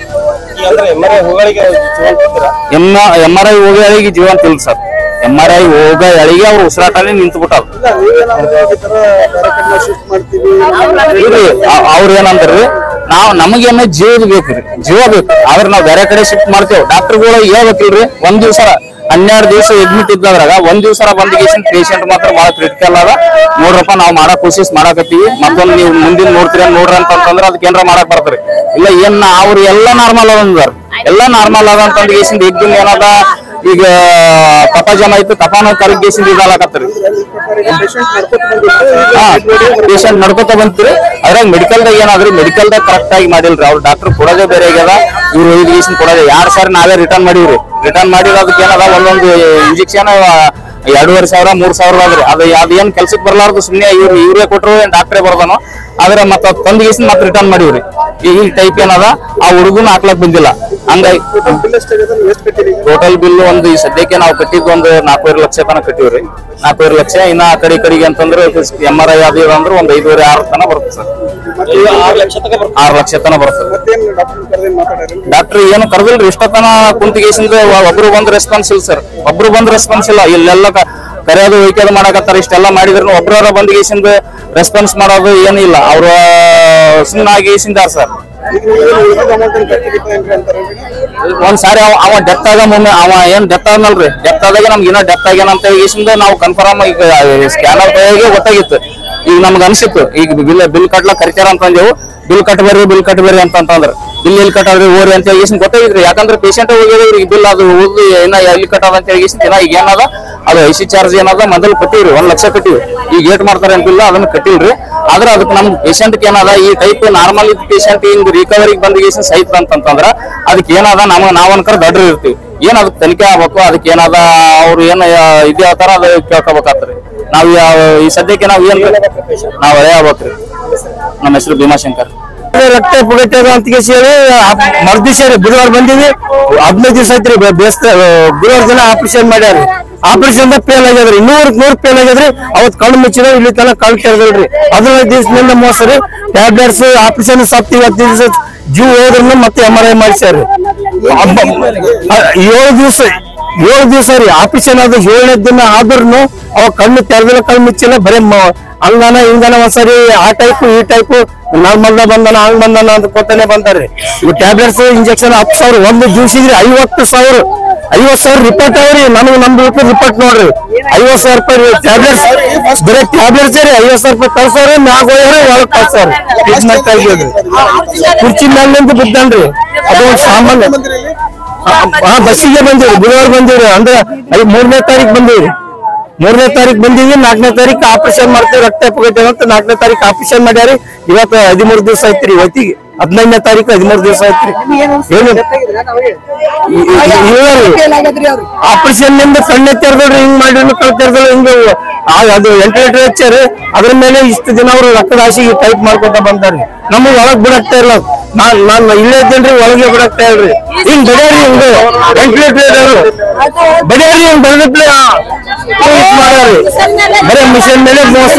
ಅಂದ್ರೆ ಎಮ್ ಆರ್ ಐ ಹೋಗಳಿಗೆ ಜೀವನ ಕೊಡ್ತೀರಾ ಎಮ್ ಎಮ್ ಆರ್ ಐ ಹೋಗಿ ಅಳಿಗೆ ಜೀವಂತ ಇಲ್ಲ ಸರ್ ಎಮ್ ಆರ್ ಐ ಹೋಗ ಅಳಿಗೆ ಅವ್ರು ಉಸಿರಾಟನೇ ನಿಂತು ಬಿಟ್ಟಾವ ಇಲ್ಲ ನೀವೇನಾದ್ರೆ ಈ ತರ ಬೇರೆ ಕಡೆ ಶಿಫ್ಟ್ ಮಾಡ್ತೀವಿ ಇಲ್ರಿ ಅವ್- ಅವ್ರ ಏನಂದ್ರಿ ನಾವ್ ನಮಗೇನ ಜೀವದ ಬೇಕ್ರಿ ಜೀವ ಬೇಕು ಆದ್ರೆ ನಾವ್ ಬೇರೆ ಕಡೆ ಶಿಫ್ಟ್ ಮಾಡ್ತೇವ್ ಡಾಕ್ಟರ್ಗಳು ಹೇಳ್ಬೇಕಿಲ್ರಿ ಒಂದ್ ದಿವ್ಸ ಹನ್ನೆರಡು ದಿವಸ ಅಡ್ಮಿಟ್ ಇದ್ದಾದ್ರಾಗ ಒಂದ್ ದಿವ್ಸ ಬಂದ್ ಪೇಷಂಟ್ ಮಾತ್ರ ಬಹಳ ಕ್ರಿಟಿಕಲ್ ಅದ ನೋಡ್ರಪ್ಪ ನಾವ್ ಮಾಡಕ್ ಕೋಶಿಸ್ ಮಾಡಾಕತ್ತೀವಿ ಮತ್ತೊಂದ್ ನೀವು ಮುಂದಿನ ನೋಡ್ತೀರಿ ನೋಡ್ರಿ ಅಂತಂದ್ರ ಅದಕ್ಕೆ ಏನಾರ ಮಾಡಕ್ ಬರ್ತಾರೆ ಇಲ್ಲ ಏನ್ ಅವ್ರು ಎಲ್ಲ ನಾರ್ಮಲ್ ಅದ ಎಲ್ಲ ನಾರ್ಮಲ್ ಅದ ಅಂತಂದ್ ಗೇಸಿಂದ ಈಗ ಏನದ ಈಗ ಕಫ ಜಮ ಇತ್ತು ಕಫಾನ ಕರಗೇಸಿಂದ ಇದಾಗತ್ತರಿ ಪೇಷಂಟ್ ನಡ್ಕೊತ ಬಂದಿತ್ತು ಹಾ ಪೇಷಂಟ್ ನಡ್ಕೋತ ಬಂತ್ರಿ ಅದ್ರಾಗ ಮೆಡಿಕಲ್ ದಾಗ ಏನಾದ್ರಿ ಮೆಡಿಕಲ್ ದಾಗ ಕರೆಕ್ಟ್ ಆಗಿ ಮಾಡಿಲ್ರಿ ಅವ್ರ ಡಾಕ್ಟರ್ ಕೊಡೋದೇ ಬೇರೆ ಆಗ್ಯದ ಇವ್ರು ಇರಿಗೇಷನ್ ಕೊಡೋದೇ ಎರಡ್ ಸಾರಿ ನಾವೇ ರಿಟರ್ನ್ ಮಾಡಿವ್ರಿ ರಿಟರ್ನ್ ಮಾಡಿರೋ ಅದಕ್ಕೆ ಏನದ ಒಂದೊಂದು ಇಂಜೆಕ್ಷನ್ ಎರಡೂವರೆ ಸಾವಿರ ಮೂರ್ ಸಾವಿರ ಅದ್ರಿ ಅದು ಅದ್ ಏನ್ ಕೆಲ್ಸಕ್ಕೆ ಬರ್ಲಾರ್ದು ಸುಮ್ನೆ ಇವ್ರು ಇವ್ರೇ ಕೊಟ್ರು ಏನ್ ಡಾಕ್ಟ್ರೇ ಬರ್ದಾನು ಆದ್ರೆ ಮತ್ತ ತಂದ್ ಗೇಸಿನ್ ಮತ್ತೆ ರಿಟರ್ನ್ ಮಾಡಿವ್ರಿ ಈ ಟೈಪ್ ಏನದ ಆ ಹುಡುಗನ ಹಾಕ್ಲಕ್ ಬಂದಿಲ್ಲ ಹಂಗಾಗಿ ಬಿಲ್ ಎಷ್ಟಾಗಿದೆ ಎಷ್ಟು ಕಟ್ಟಿರಿ ಟೋಟಲ್ ಬಿಲ್ ಒಂದು ಈ ಸದ್ಯಕ್ಕೆ ನಾವು ಕಟ್ಟಿದ್ದು ಒಂದು ನಾಲ್ಕೂವರೆ ಲಕ್ಷ ತನಕ ಕಟ್ಟಿವ್ರಿ ನಾಲ್ಕೂವರೆ ಲಕ್ಷ ಇನ್ನ ಆ ಕಡೆ ಈ ಕಡೆಗೆ ಅಂತಂದ್ರೆ ಎಂ ಆರ್ ಐ ಅದು ಇದು ಅಂದ್ರೆ ಒಂದ್ ಐದುವರೆ ಆರು ತನ ಬರುತ್ತೆ ಸರ್ ಮತ್ತೆ ಈಗ ಆರು ಲಕ್ಷ ತನಕ ಬರ್ತದೆ ಆರು ಲಕ್ಷ ತನ ಬರುತ್ತೆ ಮತ್ತೇನು ಡಾಕ್ಟರ್ ಕರೆದೇನು ಮಾತಾಡ್ರಿ ಡಾಕ್ಟರ್ ಏನು ಕರೆದಿಲ್ರಿ ಇಷ್ಟತನ ಕುಂತಿಗೇಸಿಂದ ಒಬ್ರು ಬಂದ್ ರೆಸ್ಪಾನ್ಸ್ ಇಲ್ಲ ಸರ್ ಒಬ್ರು ಬಂದ್ ರೆಸ್ಪಾನ್ಸ್ ಇಲ್ಲ ಇಲ್ಲೆಲ್ಲ ಕ- ಕರೆಯೋದು ಒಯ್ಕೋದು ಮಾಡಕತ್ತಾರ ಇಷ್ಟೆಲ್ಲ ಮಾಡಿದ್ರು ಒಬ್ರವರ ಬಂದ್ ಗೇಸಿಂದ ರೆಸ್ಪಾನ್ಸ್ ಮಾಡೋದು ಏನಿಲ್ಲ ಅವ್ರ ಸುಮ್ಮನಾಗಿ ಗೇಸಿಂದಾರ ಸರ್ ಈಗ ನೀವು ಉಳಿದ ಅಮೌಂಟ್ ಕಟ್ಟಿಬಿಟ್ಟು ಏನ್ರಿ ಅಂತಾರೆ ಒಂದ್ ಸಾರಿ ಅವ ಅವ ಡೆತ್ ಆಗ ಮುನ್ನ ಅವ ಏನ್ ಡೆತ್ ಆದ್ನಲ್ರಿ ಡೆತ್ ಆದಾಗ ನಮ್ಗೆ ಏನೋ ಡೆತ್ ಆಗ್ಯಾನ ಅಂತ ಹೇಗಿಸಿಂದ ನಾವು ಕನ್ಫರ್ಮ್ ಈಗ ಸ್ಕ್ಯಾನರ್ ಕೈಯಾಗೆ ಗೊತ್ತಾಗಿತ್ತು ಈಗ ನಮ್ಗೆ ಅನ್ಸಿತ್ತು ಈಗ ಬಿಲ್ ಬಿಲ್ ಕಟ್ಲಕ್ ಕರಿತಾರ ಅಂತ ಅಂದೇವು ಬಿಲ್ ಕಟ್ಬೇರಿ ಬಿಲ್ ಕಟ್ಬೇರಿ ಅಂತ ಅಂತಂದ್ರ ಬಿಲ್ ಎಲ್ಲಿ ಕಟ್ಟಾದ್ರಿ ಓರಿ ಅಂತ ಹೇಗಿಸಿಂದ ಗೊತ್ತಾಗಿದ್ರಿ ಯಾಕಂದ್ರೆ ಪೇಷಂಟ್ ಹೋಗಿದ್ರಿ ಈಗ ಬಿಲ್ ಅದು ಹೋಗಿ ಏನ ಎಲ್ಲಿ ಕಟ್ಟದ ಅಂತ ಹೇಗಿಸಿಂದ ದಿನ ಈಗ ಏನದ ಅದು ಐ ಸಿ ಚಾರ್ಜ್ ಏನದ ಮೊದಲು ಕಟ್ಟಿವ್ರಿ ಒಂದ್ ಲಕ್ಷ ಕಟ್ಟಿವಿ ಈಗ ಏಟ್ ಮಾಡ್ತಾರೆ ಅಂತಿಲ್ಲ ಅದನ್ನ ಕಟ್ಟಿಲ್ರಿ ಆದ್ರೆ ಅದಕ್ಕೆ ನಮ್ ಪೇಷಂಟ್ ಏನದ ಈ ಟೈಪ್ ನಾರ್ಮಲ್ ಇದ್ದ ಪೇಷಂಟ್ ಹಿಂಗ್ ರಿಕವರಿಗೆ ಬಂದ ಗೇಸಿಂದ ಸೈತ್ ಅಂತಂತಂದ್ರ ಅದಕ್ಕೆ ಏನದ ನಮ ನಾವ್ ಅನ್ಕರ್ ದಡ್ರಿ ಇರ್ತೀವಿ ಏನ್ ಅದಕ್ಕೆ ತನಿಖೆ ಆಗ್ಬೇಕು ಅದಕ್ಕೆ ಏನದ ಅವ್ರು ಏನ್ ಇದು ಹೇಳ್ತಾರ ಅದು ಕೇಳ್ಕೊಬೇಕಾತ್ರಿ ನಾವ್ ಯಾವ- ಈ ಸದ್ಯಕ್ಕೆ ನಾವ್ ಏನ್ ನಾವ್ ಹಳೆ ಆಗ್ಬೇಕ್ರಿ ನಮ್ಮ ಹೆಸರು ಭೀಮಾಶಂಕರ್ ರಕ್ತ ಪುಗಟ್ಯದ ಅಂತ ಹೇಳಿ ಮರ್ದಿವ್ಸ ರೀ ಬುಧವಾರ ಬಂದಿವಿ ಹದಿನೈದು ದಿವಸ ಐತ್ರಿ ಬೇಸ್ತ ಗುರುವಾರ ದಿನ ಆಪರೇಷನ್ ಮಾಡ್ಯಾರ ಆಪರೇಷನ್ ಫೇಲ್ ಆಗ್ಯದ್ರಿ ನೂರ್ ನೂರ್ ಫೇಲ್ ಆಗ್ಯದ್ರಿ ಅವತ್ ಕಣ್ಣು ಮುಚ್ಚಿದ ಇಲ್ಲಿ ತನಕ ಕಣ್ಣು ತೆರೆದಿಲ್ರಿ ಹದಿನೈದು ದಿವಸದಿಂದ ಮೋಸ ರೀ ಟ್ಯಾಬ್ಲೆಟ್ಸ್ ಆಪರೇಷನ್ ಸತ್ತು ಇವತ್ತು ದಿವಸ ಜೀವ ಹೋದ್ರೂ ಮತ್ತೆ ಎಮ್ ಆರ್ ಐ ಮಾಡಿಸ್ಯಾರ ಏಳು ದಿವಸ ಏಳು ದಿವಸ ರೀ ಆಪರೇಷನ್ ಅದು ಏಳನೇ ದಿನ ಆದ್ರೂ ಅವ ಕಣ್ಣು ತೆರೆದಿಲ್ಲ ಕಣ್ಣು ಮುಚ್ಚಿಲ್ಲ ಬರೀ ಮ- ಹಂಗನ ಹಿಂಗನ ಒಂದ್ಸರಿ ಆ ಟೈಪ್ ಈ ಟೈಪ್ ನಾರ್ಮಲ್ ಬಂದನ ಹಂಗ್ ಬಂದನ ಅಂತ ಕೊಟ್ಟನೆ ಬಂದಾರ್ರಿ ಇವ್ ಟ್ಯಾಬ್ಲೆಟ್ಸ್ ಇಂಜೆಕ್ಷನ್ ಹತ್ತು ಸಾವಿರ ಒಂದು ದಿವ್ಸಿಗೆ ಐವತ್ತು ಸಾವಿರ ಐವತ್ ಸಾವಿರ ರಿಪೋರ್ಟ್ ಅವ್ರಿ ನಮಗೆ ನಮ್ ರಿಪೋರ್ಟ್ ನೋಡ್ರಿ ಐವತ್ ಸಾವಿರ ರೂಪಾಯಿ ಟ್ಯಾಬ್ಲೆಟ್ಸ್ ಬರೀ ಟ್ಯಾಬ್ಲೆಟ್ಸ್ ರೀ ಐವತ್ ಸಾವಿರ ರೂಪಾಯಿ ಕಳ್ಸವ್ರಿ ಮ್ಯಾಗ ಹೋಗ್ಯಾರ ಒಳಗ್ ಕಳ್ಸವ್ರಿ ಟ್ರೀಟ್ಮೆಂಟ್ ಆಗಿದ್ರಿ ಕುರ್ಚಿ ಮೇಲಿಂದ ಬಿದ್ದನ್ರಿ ಅದು ಒಂದ್ ಸಾಮಾನ್ಯ ಹಾ ಬಸ್ಸಿಗೆ ಬಂದಿವ್ರಿ ಬುಧವಾರ ಬಂದಿವ್ರಿ ಅಂದ್ರೆ ಐ- ಮೂರನೇ ತಾರೀಕು ಬಂದಿವ್ರಿ ಮೂರನೇ ತಾರೀಕು ಬಂದಿವಿ ನಾಲ್ಕನೇ ತಾರೀಕು ಆಪರೇಷನ್ ಮಾಡ್ತೀವಿ ರಕ್ತ ಪುಗಟ್ಟೆ ಅಂತ ನಾಲ್ಕನೇ ತಾರೀಕು ಆಪರೇಷನ್ ಮಾಡ್ಯಾರಿ ಇವತ್ತು ಹದಿಮೂರು ದಿವಸ ಐತ್ರಿ ಇವತ್ತಿಗೆ ಹದಿನೈದನೇ ತಾರೀಕು ಹದಿಮೂರು ದಿವಸ ಐತ್ರಿ ಏನು ಆಪರೇಷನ್ ನಿಂದ ಕಣ್ಣೆ ತೆರೆದ್ರಿ ಹಿಂಗ್ ಮಾಡಿದ್ರು ಕಳ್ ತೆರೆದ್ರು ಹಿಂಗ ಆ- ಅದು ವೆಂಟಿಲೇಟರ್ ಹಚ್ಚಾರಿ ಅದ್ರ ಮೇಲೆ ಇಷ್ಟು ದಿನ ಅವ್ರು ರಕ್ತದ ಹಾಸಿಗೆ ಟೈಪ್ ಮಾಡ್ಕೊತ ಬಂದಾರಿ ನಮಗ್ ಒಳಗ್ ಬಿಡಕ್ತಾ ಇಲ್ಲ ನಾನ್ ನಾನ್ ಇಲ್ಲೇ ಇದ್ದೇನ್ರಿ ಒಳಗೆ ಬಿಡಕ್ತಾ ಇಲ್ರಿ ಹಿಂಗ್ ಬಡಿಯಾರಿ ಹಿಂಗ ವೆಂಟಿಲೇಟರ್ ಬಡಿಯಾರಿ ಹಿಂಗ್ ಬಡದಪ್ಲೆ ಮಾಡ್ಯಾರಿ ಬರೀ ಮಿಷನ್ ಮೇಲೆ ಮೋಸ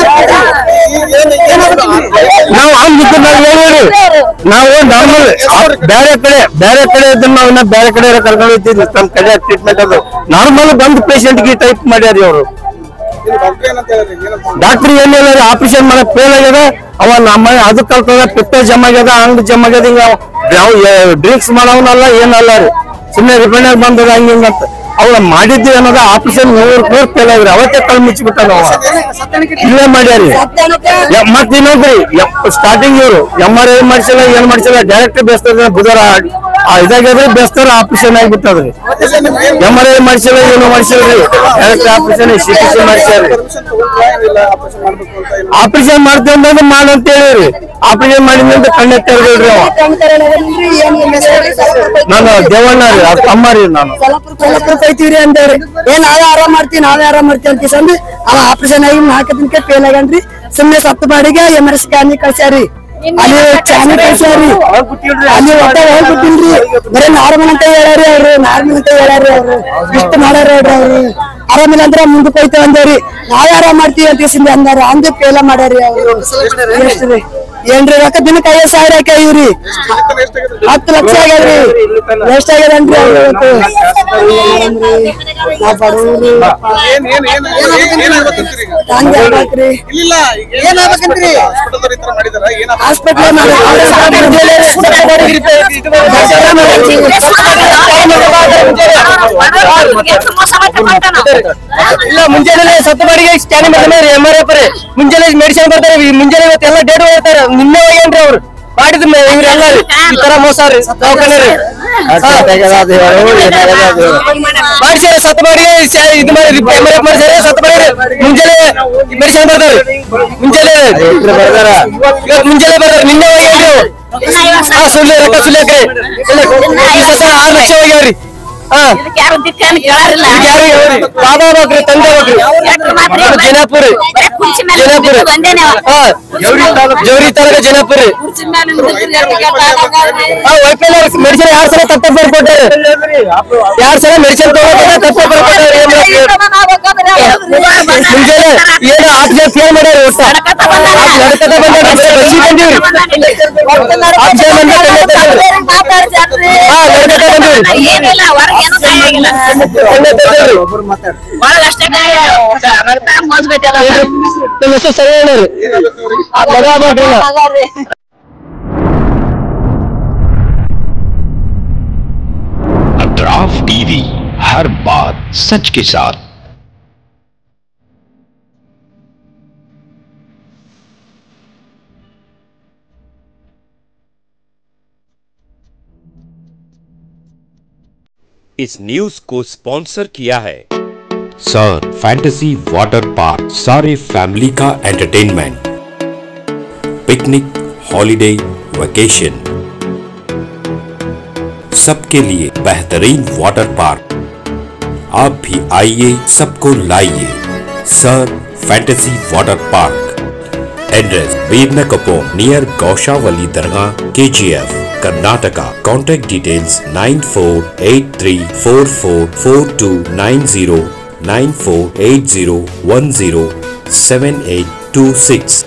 ನಾವು ಹಂಗಿದ್ದು ನಾವು ಹೇಳಿರಿ ನಾವು ನಾರ್ಮಲ್ ಬೇರೆ ಕಡೆ ಬೇರೆ ಕಡೆ ಇದ್ರೆ ನಾವು ಇನ್ನ ಬೇರೆ ಕಡೆ ಕರ್ಕೊಂಡು ಹೋಗ್ತಿದ್ವಿ ನಮ್ ಕಡೆ ಟ್ರೀಟ್ಮೆಂಟ್ ಅದು ನಾರ್ಮಲ್ ಬಂದ್ ಪೇಷಂಟ್ ಗೆ ಟೈಪ್ ಮಾಡ್ಯಾರಿ ಅವರು ಡಾಕ್ಟರ್ ಏನಂತ ಹೇಳ್ರಿ ಏನಂತ ಡಾಕ್ಟರ್ ಏನ್ ಹೇಳಿ ಆಪರೇಷನ್ ಮಾಡಕ್ ಫೇಲ್ ಆಗ್ಯದ ಅವ ನಮ್ಮ ಅದು ಕಲ್ತದ ಪಿತ್ತ ಜಮ ಆಗ್ಯದ ಹಂಗ್ ಜಮ ಆಗ್ಯದ ಹಿಂಗ ಯಾವ ಡ್ರಿಂಕ್ಸ್ ಮಾಡವನಲ್ಲ ಏನಲ್ಲ ರೀ ಸುಮ್ಮನೆ ರಿಪೇಂಡ್ ಬಂದದ ಹಂಗ ಹಿಂಗ ಅಂತ ಅವ್ರ ಮಾಡಿದ್ವಿ ಅನ್ನೋದ ಆಪರೇಷನ್ ನೂರ್ ನೂರ್ ಫೇಲ್ ಆಗ್ರಿ ಅವತ್ತೇ ಕಳ್ ಮುಚ್ಚಿಬಿಟ್ಟ ಅವ ಇಲ್ಲೇ ಮಾಡ್ಯಾರಿ ಯ- ಮತ್ತ್ ಇನ್ನೊಂದ್ರಿ ಸ್ಟಾರ್ಟಿಂಗ್ ಇವ್ರು ಎಂ ಆರ್ ಐ ಮಾಡ್ಸಿಲ್ಲ ಏನ್ ಮಾಡ್ಸಿಲ್ಲ ಡೈರೆಕ್ಟ್ ಬೇಸ್ತದ ಬುಧವಾರ ಆ ಇದಾಗ್ಯದ್ರಿ ಬೇಸ್ತಾರ ಆಪರೇಷನ್ ಆಗಿಬಿಟ್ಟದ್ರಿ ಎಂ ಆರ್ ಐ ಮಾಡ್ಸಿಲ್ಲ ಏನು ಮಾಡ್ಸಿಲ್ರಿ direct operation C T C ಮಾಡ್ಸ್ಯಾರಿ ಪರ್ಮಿಷನ್ ತಗೊಂಡ್ರಾ ಇಲ್ಲ ಆಪರೇಷನ್ ಮಾಡ್ಬೇಕು ಅಂತ ಏನು ಆಪರೇಷನ್ ಮಾಡ್ತೇವೆ ಅಂದ್ರೆ ಮಾಡ ಅಂತ ಹೇಳಿರಿ ಆಪರೇಷನ್ ಮಾಡಿದ್ಮೇಲೆ ಕಣ್ಣೆ ತೆರೆದಿಡ್ರಿ ಅವ ನಾನು ದೇವಣ್ಣ ರೀ ಅವ್ರ ತಮ್ಮ ರೀ ನಾನು ಕೈತೀವ್ರಿ ಅಂತೇಳಿ ಏ ನಾವೇ ಆರಾಮ್ ಮಾಡ್ತೀವಿ ನಾವೇ ಆರಾಮ್ ಮಾಡ್ತೀವಿ ಅಂತ ಕಿಸಂದು ಅವ ಆಪರೇಷನ್ ಆಗಿ ನಾಲ್ಕು ದಿನಕ್ಕೆ ಫೇಲ್ ಆಗ್ಯಾನ್ರಿ ಸುಮ್ನೆ ಸತ್ತು ಬಾಡಿಗೆ ಎಮ್ ಆರ್ ಸ್ಕ್ಯಾನಿಂಗ್ ಕಳ್ಸ್ಯಾರಿ ಅಲ್ಲಿ ಸ್ಕ್ಯಾನಿಂಗ್ ಕಳ್ಸ್ಯಾರಿ ಅಲ್ಲಿ ಒಟ್ಟ ಹೋಗ್ಬಿಟ್ಟಿನ್ರಿ ಬರೀ ನಾರ್ಮಲ್ ಅಂತ ಹೇಳ್ಯಾರಿ ಅವ್ರು ನಾರ್ಮಲ್ ಅಂತ ಹೇಳ್ಯಾರಿ ಅವ್ರು ಇಷ್ಟು ಮಾಡ್ಯಾರ ನೋಡ್ರಿ ಅವ್ರು ಆರಾಮಿಲ್ಲ ಅಂದ್ರೆ ಮುಂದಕ್ಕೆ ಹೋಯ್ತೇವೆ ಅಂದೇವ್ರಿ ನಾವೇ ಆರಾಮ್ ಮಾಡ್ತೀವಿ ಅಂತ ಕಿಸಿಂದ ಅಂದಾರ ಅಂದು ಫೇಲ ಮಾಡ್ಯಾರಿ ಅವ್ರು ಎಷ್ಟು ರೀ? ಏನ್ರಿ ರೊಕ್ಕ ದಿನಕ್ಕೆ ಐವತ್ ಸಾವಿರ ಹಾಕಿವ್ರಿ ಹತ್ತು ಲಕ್ಷ ಆಗ್ಯಾದ್ರಿ ಎಷ್ಟ್ ಆಗ್ಯದನ್ರಿ ಅವ್ರು ಇವತ್ತು? ನಾವ್ ಬಡವ್ರು. ಏನ್ ಏನ್ ಏನ್ ಏನ್ ಆಗ್ಬೇಕಂತೀರಿ ಈಗ? ಹಂಗ್ ಆಗ್ಬೇಕ್ರಿ. ಇಲ್ಲ ಈಗ ಏನ್ ಆಗ್ಬೇಕಂತೀರಿ ಹಾಸ್ಪಿಟಲ್ ಈ ತರ ಮಾಡಿದಾರ ಏನ್ ಹಾಸ್ಪಿಟ್ಲ್ ಮಾಡಿ ಅವ್ರೇ ಸಾಕು ಮುಂಜಾನೆ ಇಲ್ಲ ಮುಂಜಾನೆ ಸತ್ತು ಬಾಡಿಗೆ ಸ್ಕ್ಯಾನಿಂಗ್ ಮಾಡ್ತಾರೆ ಎಮ್ ಆರ್ ಎಫ್ ಮುಂಜಾನೆ ಮೆಡಿಸಿನ್ ಬರ್ತಾರೆ ಈ ಮುಂಜಾನೆ ಇವತ್ತೆಲ್ಲ ಡೇಟ್ ಹೋಗ್ತಾರೆ ನಿನ್ನೆ ಹೋಗ್ಯಾನ್ರಿ ಅವ್ರು ಮಾಡಿದ ಇವ್ರೆಲ್ಲ ಈ ತರ ಮೋಸ ರೀ ದವಾಖಾನೆ ರೀ ಮಾಡ್ಸ್ಯಾರ ಸತ್ತು ಬಾಡಿಗೆ ಸ- ಇದು ಮಾಡಿ ಎಮ್ ಆರ್ ಎಫ್ ಮಾಡ್ಸ್ಯಾರ ಸತ್ತು ಬಾಡಿಗೆ ಮುಂಜಾನೆ ಮೆಡಿಸಿನ್ ಬರ್ತಾರೆ ಮುಂಜಾನೆ ಇವತ್ತು ಮುಂಜಾನೆ ಬರ್ತಾರೆ ನಿನ್ನೆ ಹೋಗ್ಯಾನ್ರಿ ಅವ್ರು ಹಾ ಸುಳ್ಳು ರೊಕ್ಕ ಸುಳ್ಳು ಹಾಕ್ರಿ ಇಲ್ಲ ಈ ಸಲ ಆರು ಲಕ್ಷ ಹೋಗ್ಯಾವ್ರಿ ಹಾ ಯಾರು ದಿಕ್ಕನ್ನು ಕೇಳಾರಿಲ್ಲ ಯಾರು ಹೇಳ್ರಿ ಬಾಬಾ ಹೋಗ್ರಿ ತಂದೆ ಹೋಗ್ರಿ ಜನಾಪುರಿ ಜನಾಪುರಿ ಹಾ ಜೌರಿ ತಾಲೂಕ ಜನಾಪುರಿ ಹಾ ವೈಫೈಲ್ ಮೆಡಿಸಿನ್ ಯಾರ್ ಸಲ ತಪ್ಪ ಬರ್ಕೊಟ್ಟಾರೆ ಯಾರ್ ಸಲ ಮೆಡಿಸಿನ್ ತಗೋಬೇಕಾದ್ರೆ ತಪ್ಪ ಬರ್ಕೊಟ್ಟಾರೆ ಏನ್ ಮಾಡ್ತೀವಿ? ಮುಂಜಾನೆ ಏನು ಆಪ್ಷನ್ ಫೇಲ್ ಮಾಡ್ಯಾರ ಒಟ್ಟ ನಡ್ಕತ ಬಂದಾರ ಅಷ್ಟೇ ಬಸ್ಸಿಗೆ ಬಂದೀವ್ರಿ ಆಪ್ಷನ್ ಬಂದ ಹಾ ನಡ್ಕತ ಬಂದೀವ್ರಿ ಏನಿಲ್ಲ ಹೊರಗೇನು ಸಾಯಾಗಿಲ್ಲ ಕಣ್ಣೆ ತೆಗ್ದೇವ್ರಿ. ಒಳಗಷ್ಟೇ ಮೋಸ್ಬೇಕಲ್ಲ ನಿಮ್ಮ ಹೆಸರು ಸರಿ ಹೇಳಿ ಮಗ ಆಗ್ಬಿಟ್ರಲ್ಲ. अतराफ टीवी हर बात सच के साथ इस न्यूज को स्पॉन्सर किया है सर फैंटेसी वाटर पार्क सारे फैमिली का एंटरटेनमेंट पिकनिक हॉलिडे वेकेशन सबके लिए बेहतरीन वाटर पार्क आप भी आइए सबको लाइए sir Fantasy Water Park address बीरनकपो नियर गौशावली दरगाह KGF Karnataka contact details nine four eight three four four four two nine zero nine four eight zero one zero seven eight two six